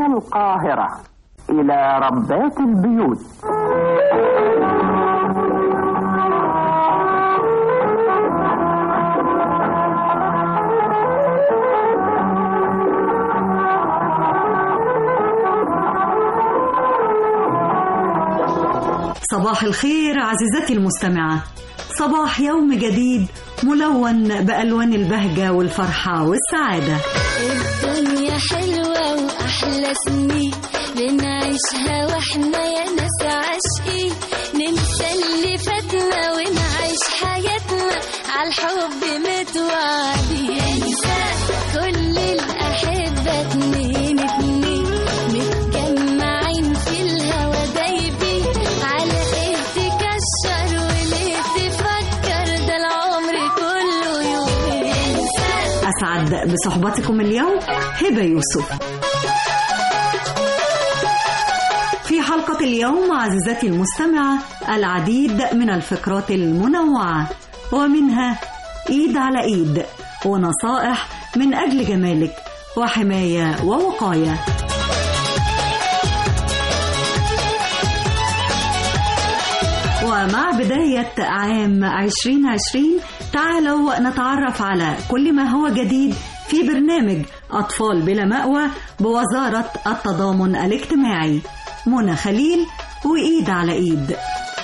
القاهرة إلى ربات البيوت صباح الخير عزيزتي المستمعة صباح يوم جديد ملون بألوان البهجة والفرحة والسعادة الدنيا حلوة وأحلى سنين بنعيشها واحنا يا ناس عاشقين ننسى اللي فاتنا ونعيش حياتنا عالحب متوعدين ننسى كل الأحبة اتنين اتنين متجمعين في الهوا دايبين على ايه تكشر وليه تفكر ده العمر كله يوم انسى أسعد بصحبتكم اليوم هبة يوسف في حلقة اليوم عزيزتي المستمعة العديد من الفقرات المنوعة ومنها إيد على إيد ونصائح من أجل جمالك وحماية ووقاية ومع بداية عام 2020 تعالوا نتعرف على كل ما هو جديد في برنامج أطفال بلا مأوى بوزارة التضامن الاجتماعي منى خليل وإيد على إيد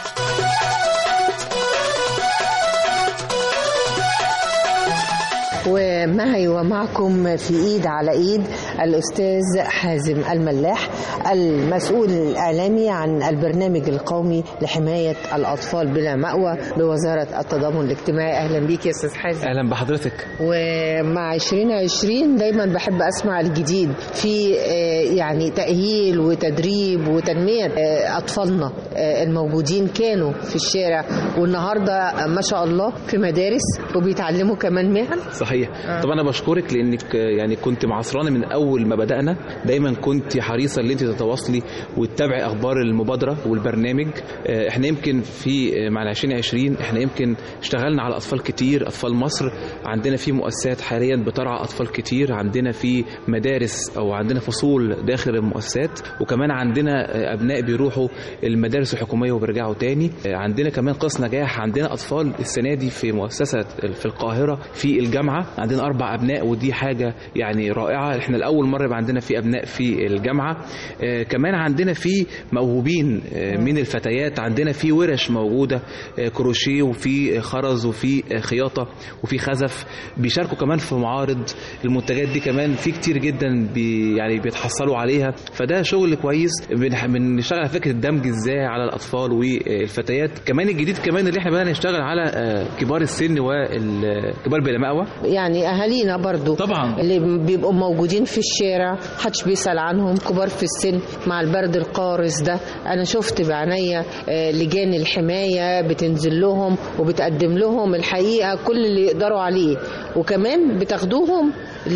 ومعي ومعكم في ايد على ايد الاستاذ حازم الملاح المسؤول الاعلامي عن البرنامج القومي لحمايه الاطفال بلا ماوى بوزاره التضامن الاجتماعي اهلا بيك يا استاذ حازم اهلا بحضرتك ومع 2020 دايما بحب اسمع الجديد في آه، يعني تاهيل وتدريب وتنميه آه، اطفالنا آه، الموجودين كانوا في الشارع والنهارده ما شاء الله في مدارس وبيتعلموا كمان مهن صحيح طبعا انا بشكرك لانك يعني كنت معصرانه من اول ما بدانا دايما كنت حريصه ان انت تتواصلي وتتابعي اخبار المبادره والبرنامج آه، احنا يمكن في آه، مع 2020 احنا يمكن اشتغلنا على اطفال كتير اطفال مصر عندنا في مؤسسات حاليا بترعى اطفال كتير عندنا في مدارس او عندنا فصول داخل المؤسسات وكمان عندنا آه، ابناء بيروحوا المدارس الحكوميه وبيرجعوا تاني آه، عندنا كمان قص نجاح عندنا اطفال السنه دي في مؤسسه في القاهره في الجامعه عندنا اربع ابناء ودي حاجه يعني رائعه احنا لاول مره يبقى عندنا في ابناء في الجامعه آه، كمان عندنا في موهوبين آه، من الفتيات عندنا في ورش موجوده آه، كروشيه وفي خرز وفي آه، خياطه وفي خزف بيشاركوا كمان في معارض المنتجات دي كمان في كتير جدا بي يعني بيتحصلوا عليها فده شغل كويس بنح- بنشتغل على فكره الدمج ازاي على الاطفال والفتيات كمان الجديد كمان اللي احنا بدأنا نشتغل على آه، كبار السن والكبار بلا مأوى يعني اهالينا برضو طبعا. اللي بيبقوا موجودين في الشارع محدش بيسال عنهم كبار في السن مع البرد القارس ده انا شفت بعينيا آه، لجان الحمايه بتنزل لهم وبتقدم لهم الحقيقه كل اللي يقدروا عليه وكمان بتاخدوهم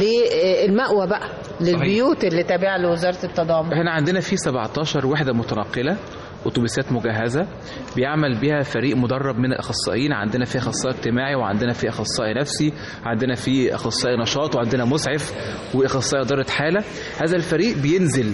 للمأوى بقى للبيوت اللي تابعه لوزاره التضامن احنا عندنا في 17 وحده متنقله اتوبيسات مجهزه بيعمل بها فريق مدرب من الاخصائيين عندنا في اخصائي اجتماعي وعندنا في اخصائي نفسي عندنا في اخصائي نشاط وعندنا مسعف واخصائي اداره حاله هذا الفريق بينزل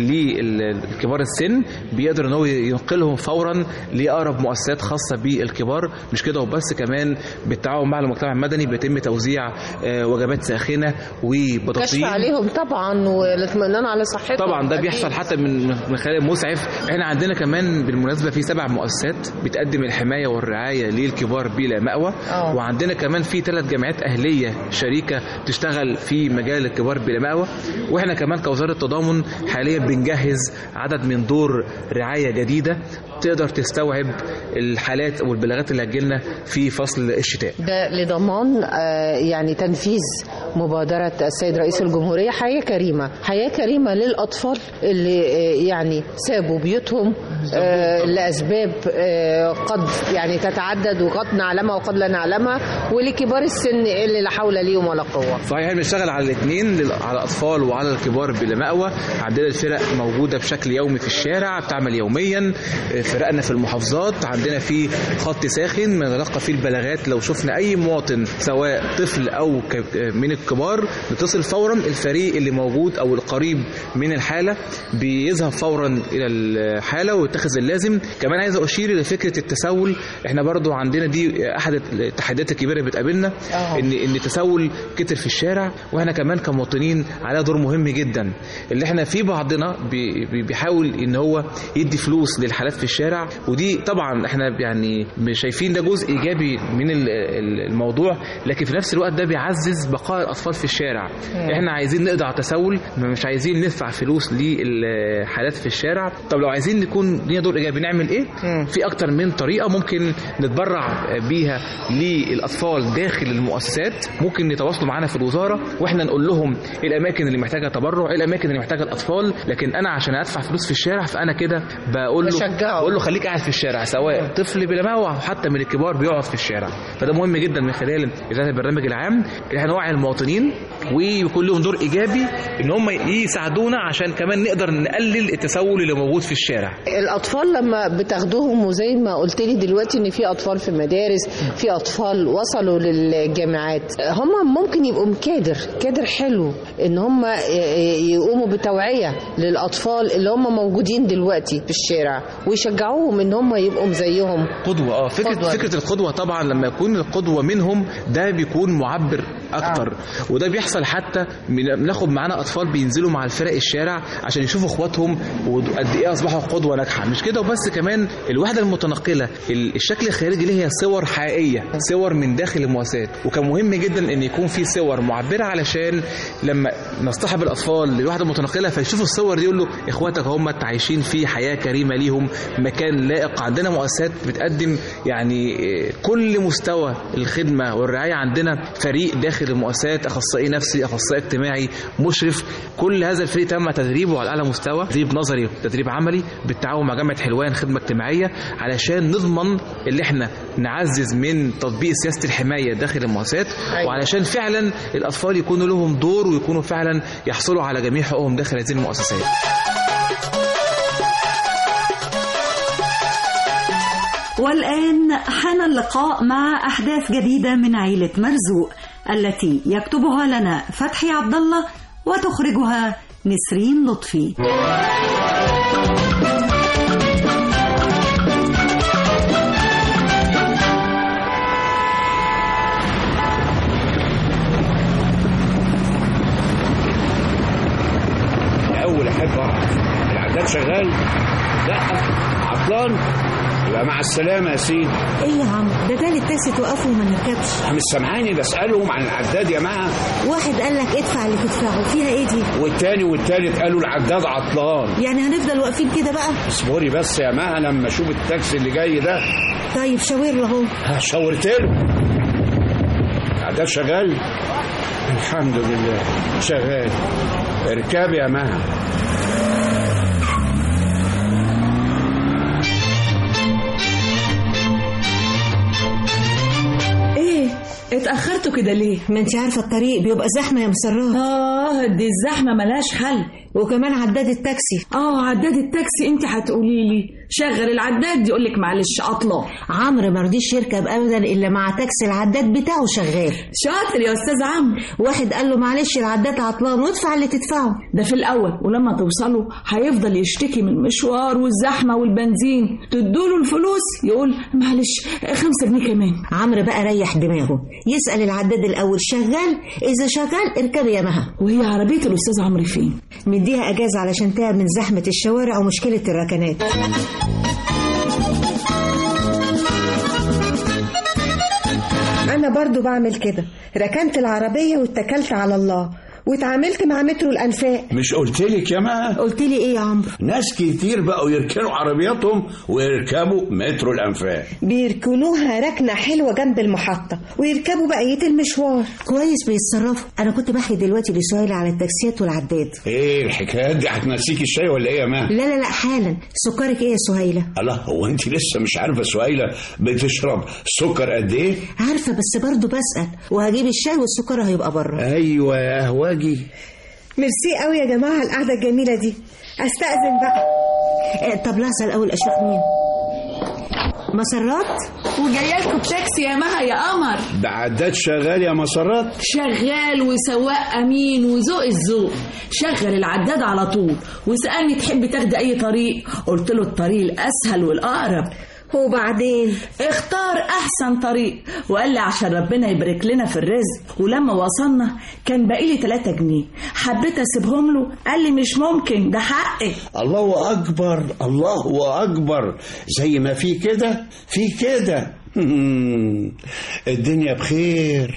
لكبار السن بيقدر ان هو ينقلهم فورا لاقرب مؤسسات خاصه بالكبار مش كده وبس كمان بالتعاون مع المجتمع المدني بيتم توزيع آه، وجبات ساخنه كشف وبطاطين عليهم طبعا والاطمئنان على صحتهم طبعا ده أكيد. بيحصل حتى من من خلال مسعف احنا عندنا كمان بالمناسبه في سبع مؤسسات بتقدم الحمايه والرعايه للكبار بلا مأوى آه. وعندنا كمان في ثلاث جامعات اهليه شريكه تشتغل في مجال الكبار بلا مأوى واحنا كمان كوزاره التضامن حاليا بنجهز عدد من دور رعايه جديده تقدر تستوعب الحالات والبلاغات اللي هتجيلنا في فصل الشتاء ده لضمان آه، يعني تنفيذ مبادرة السيد رئيس الجمهورية حياة كريمة حياة كريمة للأطفال اللي آه، يعني سابوا بيوتهم آه، لاسباب آه، قد يعني تتعدد وقد نعلمها وقد لا نعلمها ولكبار السن اللي لا حول ليهم ولا قوه صحيح احنا بنشتغل على الاثنين على الاطفال وعلى الكبار بلا مأوى عندنا الفرق موجوده بشكل يومي في الشارع بتعمل يوميا فرقنا في المحافظات عندنا في خط ساخن بنتلقى فيه البلاغات لو شفنا اي مواطن سواء طفل او ك- من الكبار نتصل فورا الفريق اللي موجود او القريب من الحاله بيذهب فورا الى الحاله ويتخذ اللازم كمان عايز اشير لفكره التسول احنا برضو عندنا دي احد التحديات الكبيره اللي بتقابلنا آه. ان ان التسول كتر في الشارع واحنا كمان كمواطنين عليها دور مهم جدا اللي احنا في بعضنا بي- بي- بيحاول ان هو يدي فلوس للحالات في الشارع ودي طبعا احنا يعني شايفين ده جزء ايجابي من ال- ال- الموضوع لكن في نفس الوقت ده بيعزز بقاء الاطفال في الشارع احنا عايزين نقضي على التسول مش عايزين ندفع فلوس للحالات في الشارع طب لو عايزين نكون لينا دور ايجابي نعمل ايه في اكتر من طريقه ممكن نتبرع بيها للاطفال داخل المؤسسات ممكن يتواصلوا معانا في الوزاره واحنا نقول لهم إيه الاماكن اللي محتاجه تبرع ايه الاماكن اللي محتاجه الاطفال لكن انا عشان ادفع فلوس في الشارع فانا كده بقول له بشجعه. بقول له خليك قاعد في الشارع سواء طفل بلا مأوى او حتى من الكبار بيقعد في الشارع فده مهم جدا من خلال اذاعه البرنامج العام ان احنا نوعي المواطنين ويكون لهم دور ايجابي ان هم يساعدونا عشان كمان نقدر نقلل التسول اللي موجود في الشارع الاطفال لما بتاخدوهم وزي ما قلت لي دلوقتي ان في اطفال في المدارس في اطفال وصلوا للجامعات هم ممكن يبقوا كادر كادر حلو ان هم ي- يقوموا بتوعيه للاطفال اللي هم موجودين دلوقتي في الشارع ويشجعوهم ان هم يبقوا زيهم قدوة اه فكرة قدوة. فكرة القدوة طبعا لما يكون القدوة منهم ده بيكون معبر أكتر آه. وده بيحصل حتى من- بناخد معانا أطفال بينزلوا مع الفرق الشارع عشان يشوفوا إخواتهم وقد إيه أصبحوا قدوة ناجحة مش كده وبس كمان الوحدة المتنقلة ال- الشكل الخارجي ليه هي صور حقيقية صور من داخل المؤسسات وكان مهم جدا إن يكون في صور معبرة علشان لما نصطحب الأطفال للوحدة المتنقلة فيشوفوا الصور دي يقول له إخواتك هم عايشين في حياة كريمة ليهم مكان لائق عندنا مؤسسات بتقدم يعني إيه، كل مستوى الخدمة والرعاية عندنا فريق داخل المؤسسات أخصائي نفسي أخصائي اجتماعي مشرف كل هذا الفريق تم تدريبه على أعلى مستوى تدريب نظري تدريب عملي بالتعاون مع جامعة حلوان خدمة اجتماعية علشان نضمن اللي احنا نعزز من تطبيق سياسة الحماية داخل المؤسسات أيوة. وعلشان فعلا الأطفال يكونوا لهم دور ويكونوا فعلا يحصلوا على جميع حقوقهم داخل هذه المؤسسات والآن حان اللقاء مع أحداث جديدة من عيلة مرزوق التي يكتبها لنا فتحي عبد الله وتخرجها نسرين لطفي الاول احب اعرف العداد شغال لا عطلان يبقى مع السلامه يا سيدي ايه يا عم ده تالت تاكسي توقفه وما نركبش مش سامعاني بسالهم عن العداد يا جماعه واحد قال لك ادفع اللي تدفعه فيها ايه دي والتاني والتالت قالوا العداد عطلان يعني هنفضل واقفين كده بقى اصبري بس يا مها لما اشوف التاكسي اللي جاي ده طيب شاور له اهو شاورت له العداد شغال الحمد لله شغال اركبي يا مها ايه اتأخرتوا كده ليه؟ ما انت عارفه الطريق بيبقى زحمه يا مسرات اه دي الزحمة ملهاش حل وكمان عداد التاكسي اه عداد التاكسي انت هتقولي لي شغل العداد يقول لك معلش عطلان عمرو ما رضيش يركب ابدا الا مع تاكسي العداد بتاعه شغال شاطر يا استاذ عمرو واحد قال له معلش العداد عطلان وادفع اللي تدفعه ده في الاول ولما توصلوا هيفضل يشتكي من المشوار والزحمه والبنزين تدوله الفلوس يقول معلش خمسة جنيه كمان عمرو بقى ريح دماغه يسال العداد الاول شغال اذا شغال اركبي يا مها وهي عربيه الاستاذ عمرو فين مديها اجازه علشان تعب من زحمه الشوارع ومشكله الركنات أنا برضو بعمل كده ركنت العربية واتكلت على الله واتعاملت مع مترو الانفاق مش قلت لك يا ما قلت لي ايه يا عمرو ناس كتير بقوا يركنوا عربياتهم ويركبوا مترو الانفاق بيركنوها ركنه حلوه جنب المحطه ويركبوا بقيه المشوار كويس بيتصرفوا انا كنت بحكي دلوقتي لسهيل على التاكسيات والعداد ايه الحكايات دي هتنسيك الشاي ولا ايه يا ما لا لا لا حالا سكرك ايه يا سهيله الله هو انت لسه مش عارفه سهيله بتشرب سكر قد ايه عارفه بس برضه بسال وهجيب الشاي والسكر هيبقى بره ايوه يا اهواجي ميرسي قوي يا جماعه القعده الجميله دي استاذن بقى آه، طب لحظه الاول اشوف مين مسرات وجايه لكم بتاكسي يا مها يا قمر ده عداد شغال يا مسرات شغال وسواق امين وذوق الذوق شغل العداد على طول وسالني تحب تاخدي اي طريق قلت له الطريق الاسهل والاقرب وبعدين اختار احسن طريق وقال لي عشان ربنا يبارك لنا في الرزق ولما وصلنا كان باقي لي 3 جنيه حبيت اسيبهم له قال لي مش ممكن ده حقي الله اكبر الله اكبر زي ما في كده في كده الدنيا بخير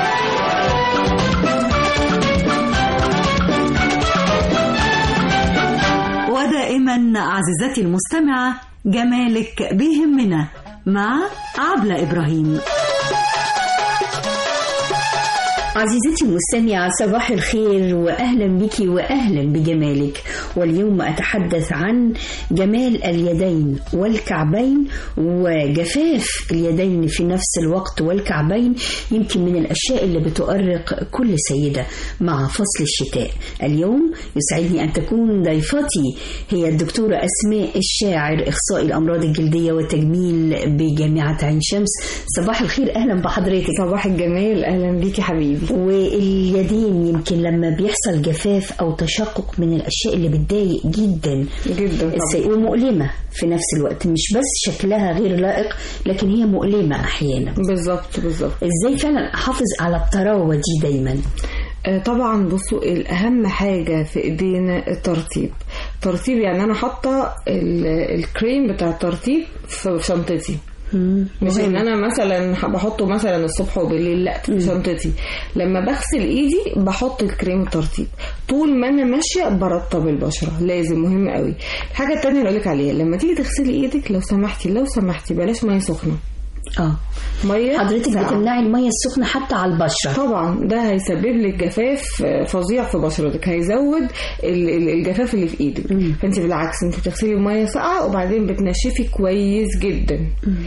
ودائما عزيزتي المستمعة جمالك بيهمنا مع عبلة إبراهيم عزيزتي المستمعة صباح الخير وأهلا بك وأهلا بجمالك واليوم أتحدث عن جمال اليدين والكعبين وجفاف اليدين في نفس الوقت والكعبين يمكن من الأشياء اللي بتؤرق كل سيدة مع فصل الشتاء اليوم يسعدني أن تكون ضيفتي هي الدكتورة أسماء الشاعر إخصائي الأمراض الجلدية والتجميل بجامعة عين شمس صباح الخير أهلا بحضرتك صباح الجمال أهلا بيكي حبيبي واليدين يمكن لما بيحصل جفاف او تشقق من الاشياء اللي بتضايق جدا جدا السي- ومؤلمه في نفس الوقت مش بس شكلها غير لائق لكن هي مؤلمه احيانا بالظبط بالظبط ازاي فعلا احافظ على الطراوه دي دايما آه، طبعا بصوا الأهم حاجة في إيدينا الترطيب ترطيب يعني أنا حاطة ال- الكريم بتاع الترطيب في شنطتي مش ان انا مثلا بحطه مثلا الصبح وبالليل لا في شنطتي لما بغسل ايدي بحط الكريم الترطيب طول ما انا ماشيه برطب البشره لازم مهم قوي الحاجه التانية اللي اقولك عليها لما تيجي تغسلي ايدك لو سمحتي لو سمحتي بلاش ميه سخنه اه ميه حضرتك ساقعة. بتمنعي الميه السخنه حتى على البشره طبعا ده هيسبب لك جفاف آه، فظيع في بشرتك هيزود ال- ال- الجفاف اللي في ايدك فانت بالعكس انت بتغسلي بميه ساقعه وبعدين بتنشفي كويس جدا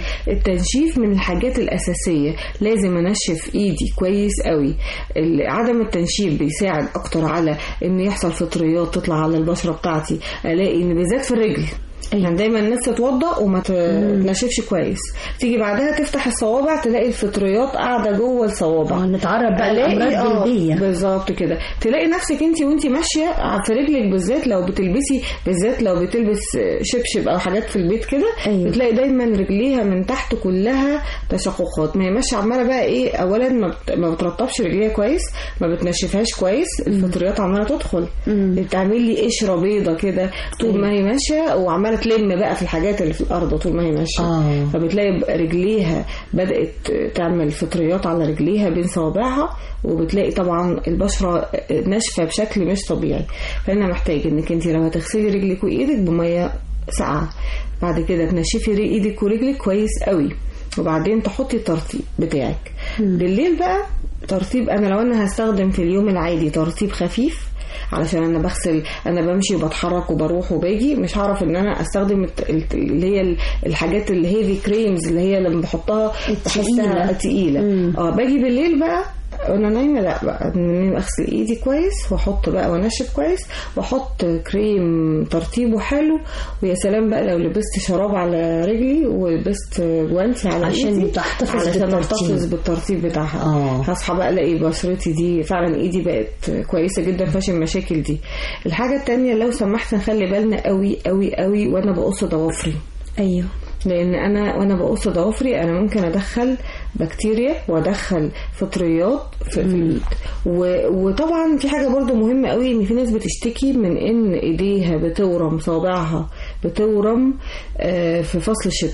التنشيف من الحاجات الاساسيه لازم انشف ايدي كويس قوي ال- عدم التنشيف بيساعد اكتر على ان يحصل فطريات تطلع على البشره بتاعتي الاقي ان بالذات في الرجل يعني دايما الناس تتوضا وما تنشفش كويس تيجي بعدها تفتح الصوابع تلاقي الفطريات قاعده جوه الصوابع نتعرف بقى ألاقي- الامراض آه، الجلديه بالظبط كده تلاقي نفسك انت وانت ماشيه في رجلك بالذات لو بتلبسي بالذات لو بتلبس شبشب او حاجات في البيت كده أيوة. بتلاقي دايما رجليها من تحت كلها تشققات ما هي ماشيه عماله بقى ايه اولا ما بت- ما بترطبش رجليها كويس ما بتنشفهاش كويس الفطريات عماله تدخل بتعمل لي قشره بيضه كده طول ما هي ماشيه وعماله تلم بقى في الحاجات اللي في الارض طول ما هي ماشيه آه. فبتلاقي بقى رجليها بدات تعمل فطريات على رجليها بين صوابعها وبتلاقي طبعا البشره ناشفه بشكل مش طبيعي فانا محتاج انك انت لو هتغسلي رجلك وايدك بميه ساقعه بعد كده تنشفي ري- ايدك ورجلك كويس قوي وبعدين تحطي الترطيب بتاعك بالليل بقى ترطيب انا لو انا هستخدم في اليوم العادي ترطيب خفيف علشان انا بغسل انا بمشي وبتحرك وبروح وباجي مش هعرف ان انا استخدم الت- الت- اللي هي ال- الحاجات الهيفي كريمز اللي هي لما بحطها التقيلة. بحسها تقيله اه باجي بالليل بقى وانا نايمه لا بقى إني اغسل ايدي كويس واحط بقى وانشف كويس واحط كريم ترطيبه حلو ويا سلام بقى لو لبست شراب على رجلي ولبست جوانتي على عشان ايدي تحتفظ علشان بالترطيب. احتفظ بالترطيب بتاعها آه. هصحى بقى الاقي بشرتي دي فعلا ايدي بقت كويسه جدا مفيهاش المشاكل دي الحاجه التانية لو سمحت نخلي بالنا قوي قوي قوي وانا بقص ضوافري ايوه لان انا وانا بقص ضوافري انا ممكن ادخل بكتيريا وادخل فطريات في, في الايد و- وطبعا في حاجه برضو مهمه قوي ان في ناس بتشتكي من ان ايديها بتورم صابعها بتورم آه، في فصل الشتاء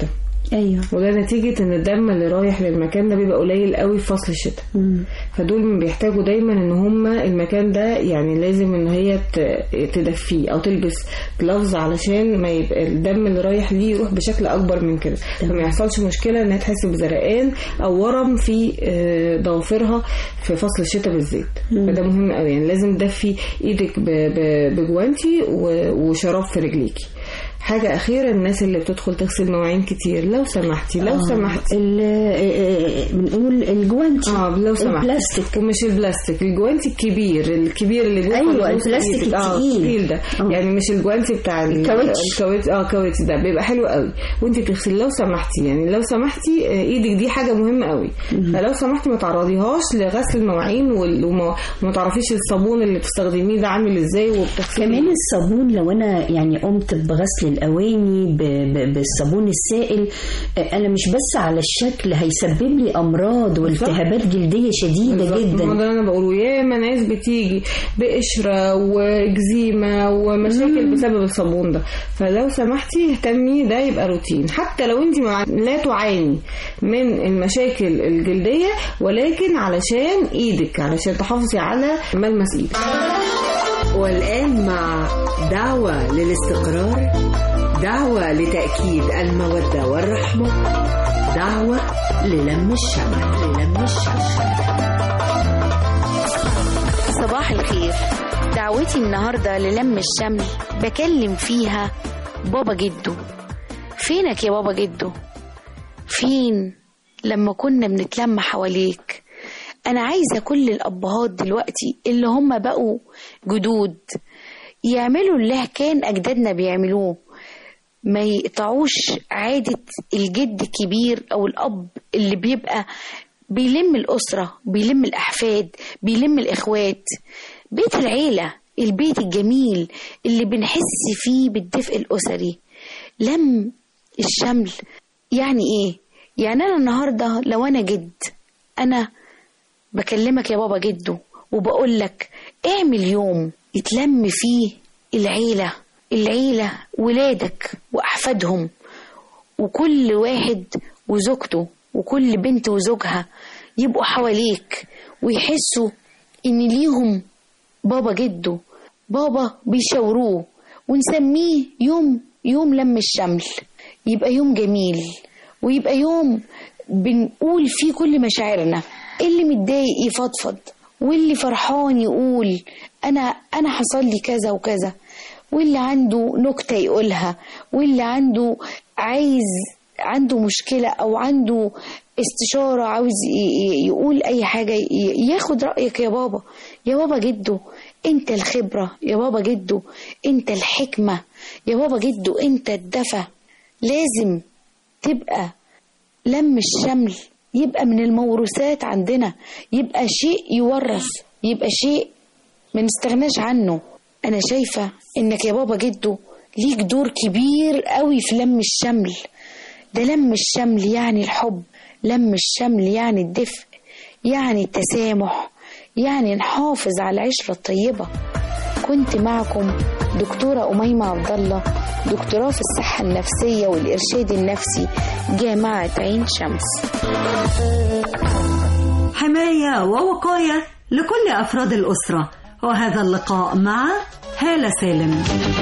ايوه وده نتيجة ان الدم اللي رايح للمكان ده بيبقى قليل قوي في فصل الشتاء فدول بيحتاجوا دايما ان هم المكان ده يعني لازم ان هي ت- تدفيه او تلبس جلافز علشان ما يبقى الدم اللي رايح ليه يروح بشكل اكبر من كده فما يحصلش مشكلة انها تحس بزرقان او ورم في آه، ضوافرها في فصل الشتاء بالذات فده مهم قوي يعني لازم تدفي ايدك ب- ب- بجوانتي و- وشراب في رجليكي حاجة أخيرة الناس اللي بتدخل تغسل مواعين كتير لو سمحتي لو آه، سمحتي ال- آه، آه، بنقول الجوانتي اه لو سمحتي البلاستيك ومش البلاستيك الجوانتي الكبير الكبير اللي بيدخل أيوة، في نص البلاستيك إيدك. اه التقيل. التقيل ده آه. يعني مش الجوانتي بتاع ال- الكاوتش. الكاوتش اه كاوتش ده بيبقى حلو قوي وانت بتغسلي لو سمحتي يعني لو سمحتي آه، ايدك دي حاجه مهمه قوي فلو سمحتي ما تعرضيهاش لغسل المواعين وال- وما وما تعرفيش الصابون اللي بتستخدميه ده عامل ازاي وبتغسلي كمان الصابون لو انا يعني قمت بغسل الاواني ب- ب- بالصابون السائل آه، انا مش بس على الشكل هيسبب لي امراض والتهابات جلديه شديده بالظبط. ما هو جدا ده اللي انا بقوله ياما ناس بتيجي بقشره واكزيما ومشاكل بسبب الصابون ده فلو سمحتي اهتمي ده يبقى روتين حتى لو انت مع- لا تعاني من المشاكل الجلديه ولكن علشان ايدك علشان تحافظي على ملمس ايدك والآن مع دعوة للاستقرار دعوة لتأكيد المودة والرحمة دعوة للم الشمل للم الشمل صباح الخير دعوتي النهاردة للم الشمل بكلم فيها بابا جدو فينك يا بابا جدو فين لما كنا بنتلم حواليك أنا عايزة كل الأبهات دلوقتي اللي هم بقوا جدود يعملوا اللي كان أجدادنا بيعملوه ما يقطعوش عادة الجد الكبير أو الأب اللي بيبقى بيلم الأسرة بيلم الأحفاد بيلم الإخوات بيت العيلة البيت الجميل اللي بنحس فيه بالدفء الأسري لم الشمل يعني إيه؟ يعني أنا النهاردة لو أنا جد أنا بكلمك يا بابا جدو وبقول لك اعمل يوم يتلم فيه العيلة العيلة ولادك وأحفادهم وكل واحد وزوجته وكل بنت وزوجها يبقوا حواليك ويحسوا إن ليهم بابا جدو بابا بيشاوروه ونسميه يوم يوم لم الشمل يبقى يوم جميل ويبقى يوم بنقول فيه كل مشاعرنا اللي متضايق يفضفض واللي فرحان يقول انا انا حصل لي كذا وكذا واللي عنده نكته يقولها واللي عنده عايز عنده مشكله او عنده استشاره عاوز ي- ي- يقول اي حاجه ي- ياخد رايك يا بابا يا بابا جدو انت الخبره يا بابا جدو انت الحكمه يا بابا جدو انت الدفى لازم تبقى لم الشمل يبقى من الموروثات عندنا يبقى شيء يورث يبقى شيء ما نستغناش عنه انا شايفه انك يا بابا جدو ليك دور كبير قوي في لم الشمل ده لم الشمل يعني الحب لم الشمل يعني الدفء يعني التسامح يعني نحافظ على العشره الطيبه كنت معكم دكتورة أميمة عبد الله دكتوراه في الصحة النفسية والإرشاد النفسي جامعة عين شمس حماية ووقاية لكل أفراد الأسرة وهذا اللقاء مع هالة سالم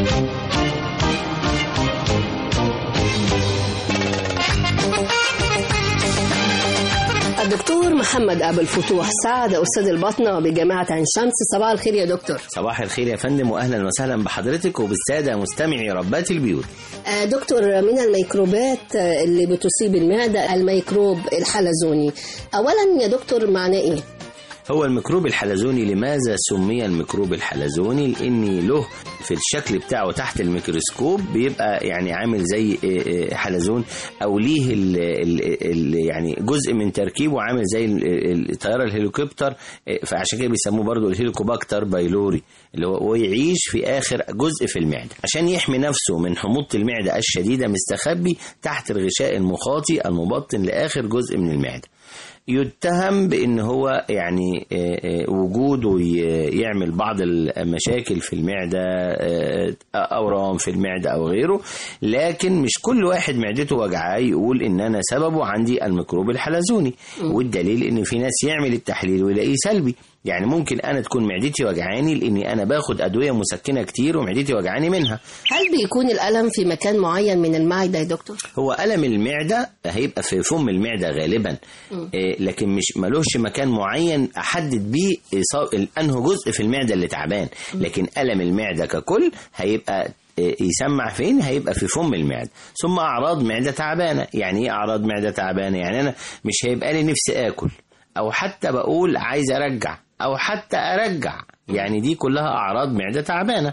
الدكتور محمد أبو الفتوح سعد أستاذ الباطنة بجامعة عين شمس صباح الخير يا دكتور صباح الخير يا فندم واهلا وسهلا بحضرتك وبالساده مستمعي ربات البيوت آه، دكتور من الميكروبات آه، اللي بتصيب المعدة الميكروب الحلزوني أولا يا دكتور معناه إيه؟ هو الميكروب الحلزوني لماذا سمي الميكروب الحلزوني لان له في الشكل بتاعه تحت الميكروسكوب بيبقى يعني عامل زي آه، آه، حلزون او ليه ال ال ال يعني جزء من تركيبه عامل زي ال- ال- الطياره الهليكوبتر آه، فعشان كده بيسموه برضو الهيليكوباكتر بايلوري اللي هو ويعيش في اخر جزء في المعده عشان يحمي نفسه من حموضه المعده الشديده مستخبي تحت الغشاء المخاطي المبطن لاخر جزء من المعده يتهم بان هو يعني آه، آه، وجوده ي- يعمل بعض المشاكل في المعده آه، اورام في المعده او غيره لكن مش كل واحد معدته وجعاه يقول ان انا سببه عندي الميكروب الحلزوني والدليل ان في ناس يعمل التحليل ويلاقيه سلبي يعني ممكن انا تكون معدتي وجعاني لاني انا باخد ادويه مسكنه كتير ومعدتي وجعاني منها هل بيكون الألم في مكان معين من المعدة يا دكتور؟ هو ألم المعدة هيبقى في فم المعدة غالبا مم. إيه، لكن مش ملوش مكان معين أحدد بيه إصاب- أنه جزء في المعدة اللي تعبان لكن ألم المعدة ككل هيبقى إيه، يسمع فين هيبقى في فم المعدة ثم أعراض معدة تعبانة يعني إيه أعراض معدة تعبانة يعني أنا مش هيبقى لي نفسي آكل أو حتى بقول عايز أرجع أو حتى أرجع يعني دي كلها أعراض معدة تعبانة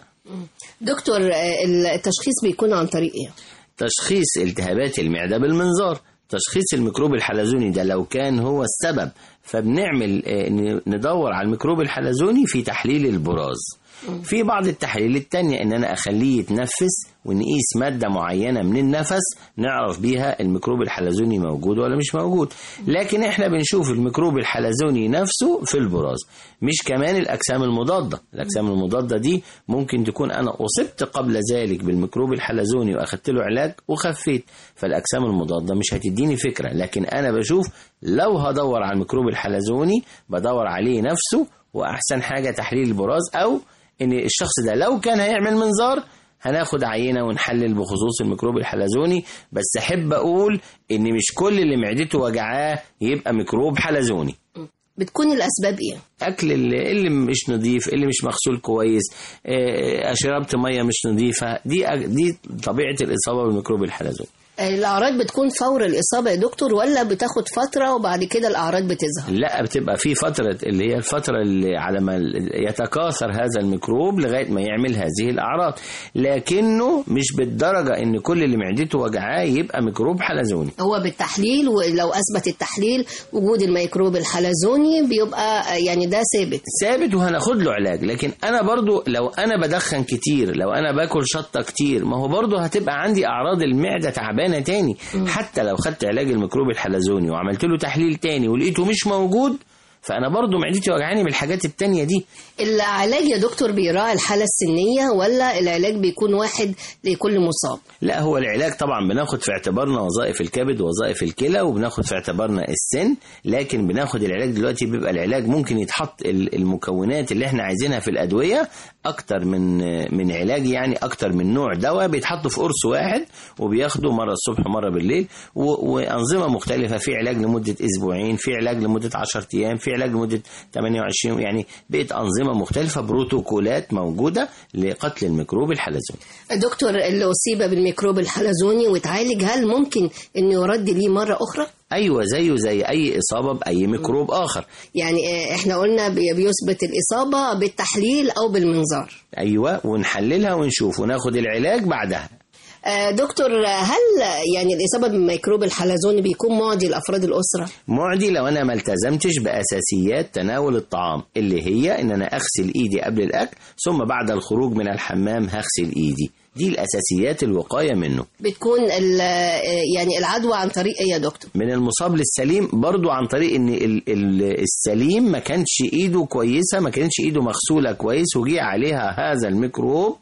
دكتور آه، التشخيص بيكون عن طريق إيه؟ تشخيص التهابات المعدة بالمنظار تشخيص الميكروب الحلزوني ده لو كان هو السبب فبنعمل آه، ن- ندور على الميكروب الحلزوني في تحليل البراز في بعض التحاليل التانية ان انا اخليه يتنفس ونقيس مادة معينة من النفس نعرف بيها الميكروب الحلزوني موجود ولا مش موجود لكن احنا بنشوف الميكروب الحلزوني نفسه في البراز مش كمان الاجسام المضادة الاجسام المضادة دي ممكن تكون انا اصبت قبل ذلك بالميكروب الحلزوني واخدت له علاج وخفيت فالاجسام المضادة مش هتديني فكرة لكن انا بشوف لو هدور على الميكروب الحلزوني بدور عليه نفسه واحسن حاجة تحليل البراز او ان الشخص ده لو كان هيعمل منظار هناخد عينة ونحلل بخصوص الميكروب الحلزوني بس أحب أقول إن مش كل اللي معدته وجعاه يبقى ميكروب حلزوني بتكون الأسباب إيه؟ أكل اللي, اللي مش نظيف اللي مش مغسول كويس آه، شربت مية مش نظيفة دي دي طبيعة الإصابة بالميكروب الحلزوني الأعراض بتكون فور الإصابة يا دكتور ولا بتاخد فترة وبعد كده الأعراض بتظهر؟ لا بتبقى في فترة اللي هي الفترة اللي على ما يتكاثر هذا الميكروب لغاية ما يعمل هذه الأعراض لكنه مش بالدرجة إن كل اللي معدته وجعاه يبقى ميكروب حلزوني هو بالتحليل ولو أثبت التحليل وجود الميكروب الحلزوني بيبقى يعني ده ثابت ثابت وهناخد له علاج لكن انا برضو لو انا بدخن كتير لو انا باكل شطه كتير ما هو برضو هتبقى عندي اعراض المعده تعبانه تاني حتى لو خدت علاج الميكروب الحلزوني وعملت له تحليل تاني ولقيته مش موجود فانا برضو معدتي وجعاني من الحاجات التانية دي العلاج يا دكتور بيراعي الحالة السنية ولا العلاج بيكون واحد لكل مصاب؟ لا هو العلاج طبعا بناخد في اعتبارنا وظائف الكبد ووظائف الكلى وبناخد في اعتبارنا السن لكن بناخد العلاج دلوقتي بيبقى العلاج ممكن يتحط ال- المكونات اللي احنا عايزينها في الادويه اكتر من من علاج يعني اكتر من نوع دواء بيتحطوا في قرص واحد وبياخدوا مره الصبح ومره بالليل و- وانظمه مختلفه في علاج لمده اسبوعين في علاج لمده 10 ايام في علاج لمده 28 يوم يعني بقت انظمه مختلفه بروتوكولات موجوده لقتل الميكروب الحلزوني دكتور اللي أصيب بالميكروب الحلزوني وتعالج هل ممكن إنه يرد ليه مرة أخرى؟ ايوه زيه زي اي اصابه باي ميكروب اخر يعني آه، احنا قلنا بي- بيثبت الإصابة بالتحليل أو بالمنظار ايوه ونحللها ونشوف وناخد العلاج بعدها آه، دكتور هل يعني الإصابة بالميكروب الحلزوني بيكون معدي لأفراد الأسرة؟ معدي لو انا ما التزمتش باساسيات تناول الطعام اللي هي ان انا اغسل ايدي قبل الاكل ثم بعد الخروج من الحمام هغسل ايدي دي الاساسيات الوقايه منه بتكون ال- آه، يعني العدوى عن طريق إيه يا دكتور؟ من المصاب للسليم برضو عن طريق ان ال- ال- السليم ما كانش ايده كويسه ما كانش ايده مغسوله كويس وجي عليها هذا الميكروب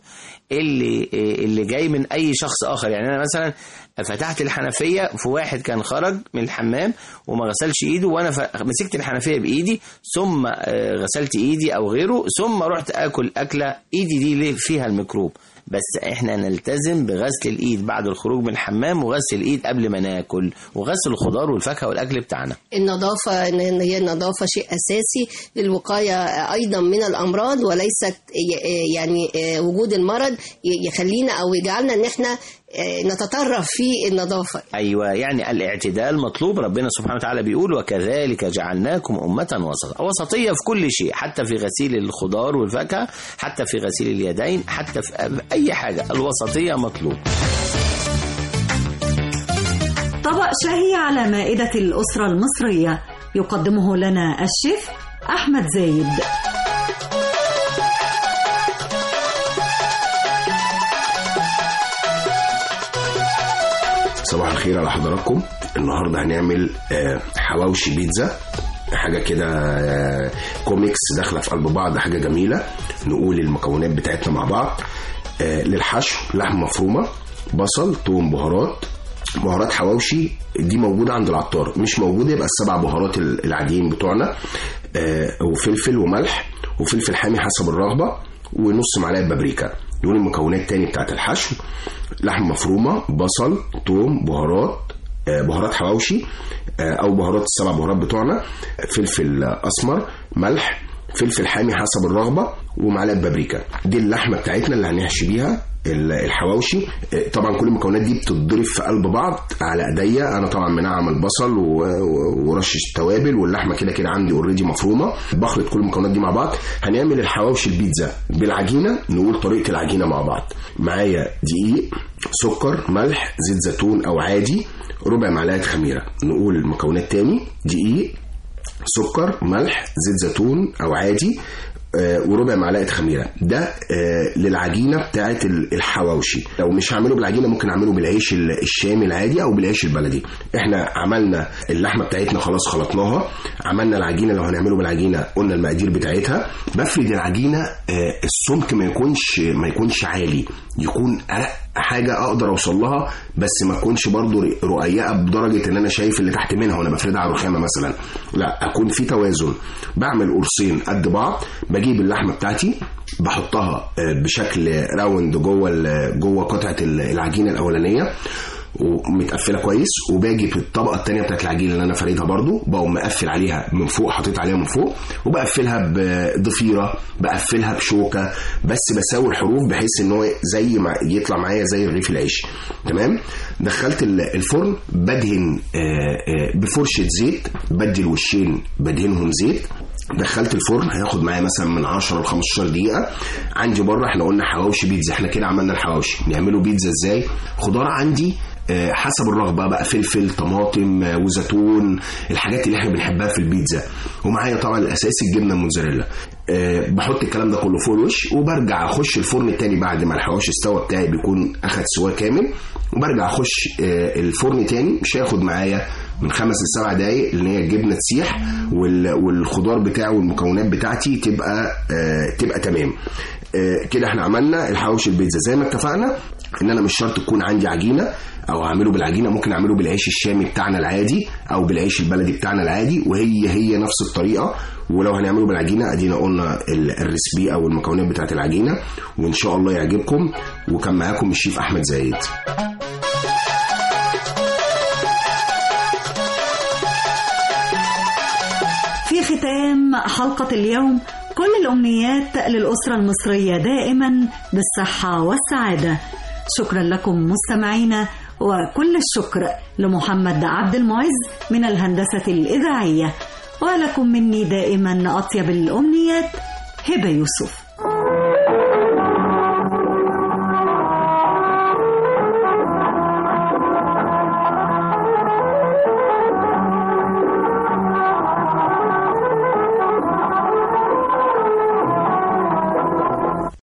اللي اللي جاي من اي شخص اخر يعني انا مثلا فتحت الحنفيه في واحد كان خرج من الحمام وما غسلش ايده وانا ف- مسكت الحنفيه بايدي ثم آه، غسلت ايدي او غيره ثم رحت اكل اكله ايدي دي اللي فيها الميكروب بس احنا نلتزم بغسل الايد بعد الخروج من الحمام وغسل الايد قبل ما ناكل وغسل الخضار والفاكهه والاكل بتاعنا النظافة إن إن هي النظافة شيء أساسي للوقاية أيضا من الأمراض وليست ي- يعني آه، وجود المرض ي- يخلينا أو يجعلنا إن إحنا آه، نتطرف في النظافة ايوه يعني الاعتدال مطلوب ربنا سبحانه وتعالى بيقول وكذلك جعلناكم امه وسطا وسطيه في كل شيء حتى في غسيل الخضار والفاكهه حتى في غسيل اليدين حتى في اي حاجه الوسطيه مطلوب طبق شهي على مائدة الأسرة المصرية يقدمه لنا الشيف أحمد زايد صباح الخير على حضراتكم النهارده هنعمل آه، حواوشي بيتزا حاجة كده آه، كوميكس داخلة في قلب بعض حاجة جميلة نقول المكونات بتاعتنا مع بعض آه، للحشو لحمة مفرومة بصل توم بهارات بهارات حواوشي دي موجودة عند العطار مش موجودة يبقى السبع بهارات العاديين بتوعنا آه، وفلفل وملح وفلفل حامي حسب الرغبة ونص معلقة بابريكا دول المكونات تاني بتاعت الحشو لحمة مفرومة بصل توم بهارات آه، بهارات حواوشي آه، او بهارات السبع بهارات بتوعنا فلفل اسمر ملح فلفل حامي حسب الرغبه ومعلقه بابريكا دي اللحمه بتاعتنا اللي هنحشي بيها ال- الحواوشي آه، طبعا كل المكونات دي بتتضرب في قلب بعض على ايديا انا طبعا منعم البصل و- و- ورش التوابل واللحمه كده كده عندي اوريدي مفرومه بخلط كل المكونات دي مع بعض هنعمل الحواوشي البيتزا بالعجينه نقول طريقه العجينه مع بعض معايا دقيق سكر ملح زيت زيتون او عادي ربع معلقه خميره نقول المكونات تاني دقيق سكر ملح زيت زيتون او عادي آه، وربع معلقه خميره ده آه، للعجينه بتاعه ال- الحواوشي لو مش هعمله بالعجينه ممكن اعمله بالعيش ال- الشامي العادي او بالعيش البلدي احنا عملنا اللحمه بتاعتنا خلاص خلطناها عملنا العجينه لو هنعمله بالعجينه قلنا المقادير بتاعتها بفرد العجينه آه، السمك ما يكونش ما يكونش عالي يكون ارق حاجه اقدر اوصل لها بس ما تكونش برضو رقيقه بدرجه ان انا شايف اللي تحت منها وانا بفردها على الرخامه مثلا لا اكون في توازن بعمل قرصين قد بعض بجيب اللحمه بتاعتي بحطها آه، بشكل راوند جوه ال- جوه قطعه ال- العجينه الاولانيه ومتقفله كويس وباجي في الطبقه الثانيه بتاعت العجينه اللي انا فاردها برضو بقوم مقفل عليها من فوق حطيت عليها من فوق وبقفلها بضفيره بقفلها بشوكه بس بساوي الحروف بحيث ان هو زي ما يطلع معايا زي رغيف العيش تمام دخلت ال- الفرن بدهن آه، آه، بفرشه زيت بدي الوشين بدهنهم زيت دخلت الفرن هياخد معايا مثلا من 10 ل 15 دقيقه عندي بره احنا قلنا حواوشي بيتزا احنا كده عملنا الحواوشي نعمله بيتزا ازاي خضار عندي آه، حسب الرغبه بقى فلفل طماطم آه، وزيتون الحاجات اللي احنا بنحبها في البيتزا ومعايا طبعا الاساسي الجبنه الموتزاريلا آه، بحط الكلام ده كله فوق الوش وبرجع اخش الفرن التاني بعد ما الحواوشي استوى بتاعي بيكون اخد سوا كامل وبرجع اخش آه، الفرن تاني مش هياخد معايا من خمس لسبع دقايق ان هي الجبنه تسيح وال- والخضار بتاعه والمكونات بتاعتي تبقى آه، تبقى تمام آه، كده احنا عملنا الحواوشي البيتزا زي ما اتفقنا ان انا مش شرط تكون عندي عجينه او اعمله بالعجينه ممكن اعمله بالعيش الشامي بتاعنا العادي او بالعيش البلدي بتاعنا العادي وهي هي نفس الطريقه ولو هنعمله بالعجينه ادينا قلنا ال- الريسبي او المكونات بتاعت العجينه وان شاء الله يعجبكم وكان معاكم الشيف احمد زايد في ختام حلقة اليوم كل الأمنيات للأسرة المصرية دائما بالصحة والسعادة شكرا لكم مستمعينا وكل الشكر لمحمد عبد المعز من الهندسة الإذاعية ولكم مني دائما أطيب الأمنيات هبة يوسف